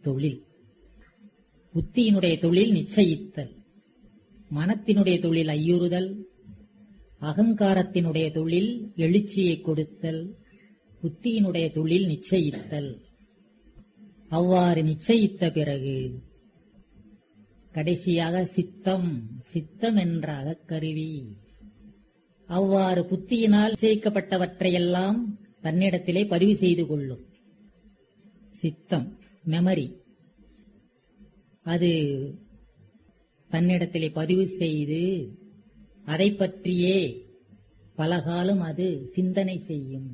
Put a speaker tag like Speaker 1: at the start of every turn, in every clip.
Speaker 1: தொழில் புத்தியினுடைய தொழில் நிச்சயித்தல் மனத்தினுடைய தொழில் ஐயுறுதல் அகங்காரத்தினுடைய தொழில் எழுச்சியை கொடுத்தல் புத்தியினுடைய தொழில் நிச்சயித்தல் அவ்வாறு நிச்சயித்த பிறகு கடைசியாக சித்தம் சித்தம் என்ற அகக்கருவி அவ்வாறு புத்தியினால் நிச்சயிக்கப்பட்டவற்றையெல்லாம் தன்னிடத்திலே பதிவு செய்து கொள்ளும் சித்தம் மெமரி அது தன்னிடத்திலே பதிவு செய்து அதை பற்றியே பலகாலம் அது சிந்தனை செய்யும்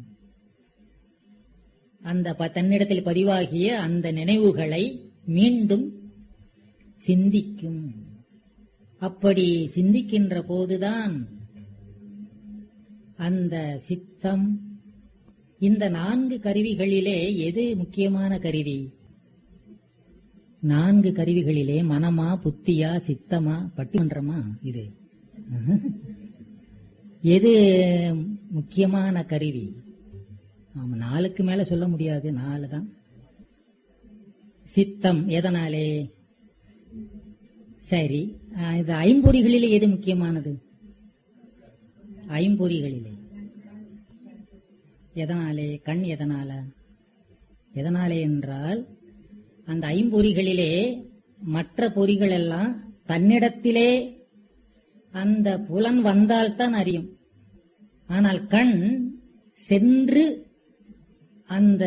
Speaker 1: அந்த ப- தன்னிடத்தில் பதிவாகிய அந்த நினைவுகளை மீண்டும் சிந்திக்கும் அப்படி சிந்திக்கின்ற போதுதான் அந்த சித்தம் இந்த நான்கு கருவிகளிலே எது முக்கியமான கருவி நான்கு கருவிகளிலே மனமா புத்தியா சித்தமா பட்டிமன்றமா இது எது முக்கியமான கருவி ஆமா நாலுக்கு மேல சொல்ல முடியாது நாலு தான் சித்தம் எதனாலே சரி ஆஹ், இது ஐம்பொறிகளிலே எது முக்கியமானது ஐம்பொறிகளிலே எதனாலே கண் எதனால எதனாலே என்றால் அந்த ஐம்பொறிகளிலே மற்ற பொறிகள் எல்லாம் தன்னிடத்திலே அந்த புலன் வந்தால்தான் அறியும் ஆனால் கண் சென்று அந்த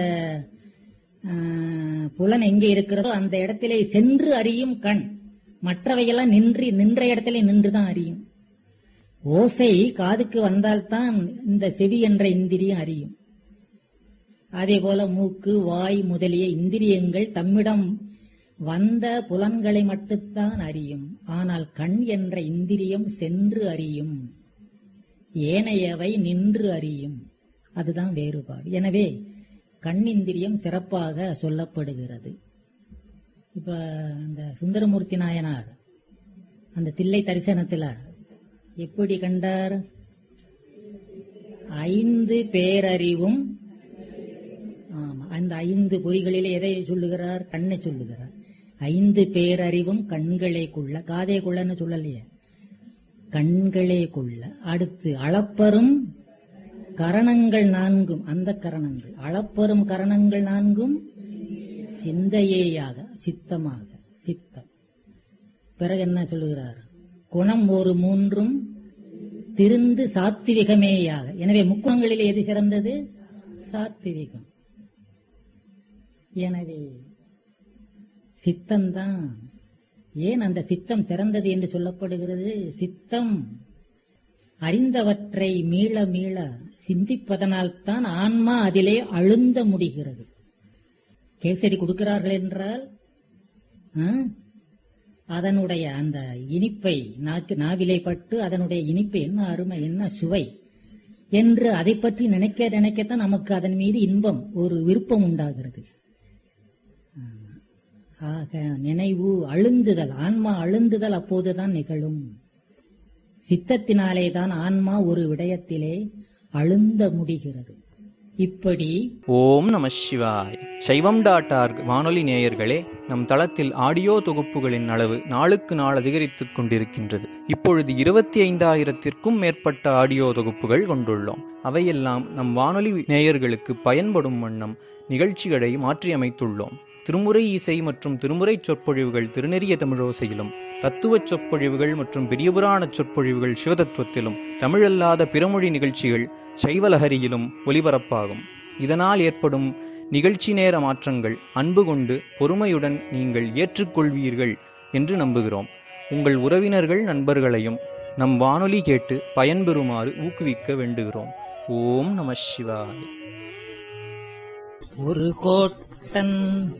Speaker 1: ஆஹ், புலன் எங்கே இருக்கிறதோ அந்த இடத்திலே சென்று அறியும் கண் மற்றவையெல்லாம் நின்று நின்ற இடத்திலே நின்றுதான் அறியும் ஓசை காதுக்கு வந்தால்தான் இந்த செவி என்ற இந்திரியம் அறியும் அதே போல மூக்கு வாய் முதலிய இந்திரியங்கள் தம்மிடம் வந்த புலன்களை மட்டும்தான் அறியும் ஆனால் கண் என்ற இந்திரியம் சென்று அறியும் ஏனையவை நின்று அறியும் அதுதான் வேறுபாடு எனவே கண் இந்திரியம் சிறப்பாக சொல்லப்படுகிறது இப்ப இந்த சுந்தரமூர்த்தி நாயனார் அந்த தில்லை தரிசனத்துல எப்படி கண்டார் ஐந்து பேரறிவும் ஆமா அந்த ஐந்து பொறிகளிலே எதை சொல்லுகிறார் கண்ணை சொல்லுகிறார் ஐந்து பேரறிவும் கண்களை கொள்ள காதே கொள்ளன்னு சொல்லலையே கண்களே கொள்ள அடுத்து அளப்பரும் கரணங்கள் நான்கும் அந்த கரணங்கள் அளப்பரும் கரணங்கள் நான்கும் சிந்தையேயாக சித்தமாக சித்தம் பிறகு என்ன சொல்லுகிறார் குணம் ஒரு மூன்றும் திருந்து சாத்விகமேயாக எனவே முக்குணங்களில் எது சிறந்தது சாத்விகம் எனவே சித்தம்தான் ஏன் அந்த சித்தம் சிறந்தது என்று சொல்லப்படுகிறது சித்தம் அறிந்தவற்றை மீள மீள சிந்திப்பதனால்தான் ஆன்மா அதிலே அழுந்த முடிகிறது கேசரி கொடுக்கிறார்கள் என்றால் ஆ, அதனுடைய அந்த இனிப்பை நாக்கு நாவிலை பட்டு அதனுடைய இனிப்பு என்ன அருமை என்ன சுவை என்று அதை பற்றி நினைக்க நினைக்கத்தான் நமக்கு அதன் மீது இன்பம் ஒரு விருப்பம் உண்டாகிறது ஆக நினைவு அழுந்துதல் ஆன்மா அழுந்துதல் அப்போதுதான் நிகழும் சித்தத்தினாலே தான் ஆன்மா ஒரு விடயத்திலே அழுந்த முடிகிறது இப்படி
Speaker 2: ஓம் நம சிவாய் சைவம் டாட் ஆர்க் வானொலி நேயர்களே நம் தளத்தில் ஆடியோ தொகுப்புகளின் அளவு நாளுக்கு நாள் அதிகரித்துக் கொண்டிருக்கின்றது இப்பொழுது இருபத்தி ஐந்தாயிரத்திற்கும் மேற்பட்ட ஆடியோ தொகுப்புகள் கொண்டுள்ளோம் அவையெல்லாம் நம் வானொலி நேயர்களுக்கு பயன்படும் வண்ணம் நிகழ்ச்சிகளை மாற்றியமைத்துள்ளோம் திருமுறை இசை மற்றும் திருமுறை சொற்பொழிவுகள் திருநெறிய தமிழோசையிலும் தத்துவச் சொற்பொழிவுகள் மற்றும் பெரியபுராண சொற்பொழிவுகள் சிவதத்துவத்திலும் தமிழல்லாத பிறமொழி நிகழ்ச்சிகள் சைவலஹரியிலும் ஒலிபரப்பாகும் இதனால் ஏற்படும் நிகழ்ச்சி நேர மாற்றங்கள் அன்பு கொண்டு பொறுமையுடன் நீங்கள் ஏற்றுக்கொள்வீர்கள் என்று நம்புகிறோம் உங்கள் உறவினர்கள் நண்பர்களையும் நம் வானொலி கேட்டு பயன்பெறுமாறு ஊக்குவிக்க வேண்டுகிறோம் ஓம் நம சிவாய்
Speaker 1: ஒரு கோட்டன்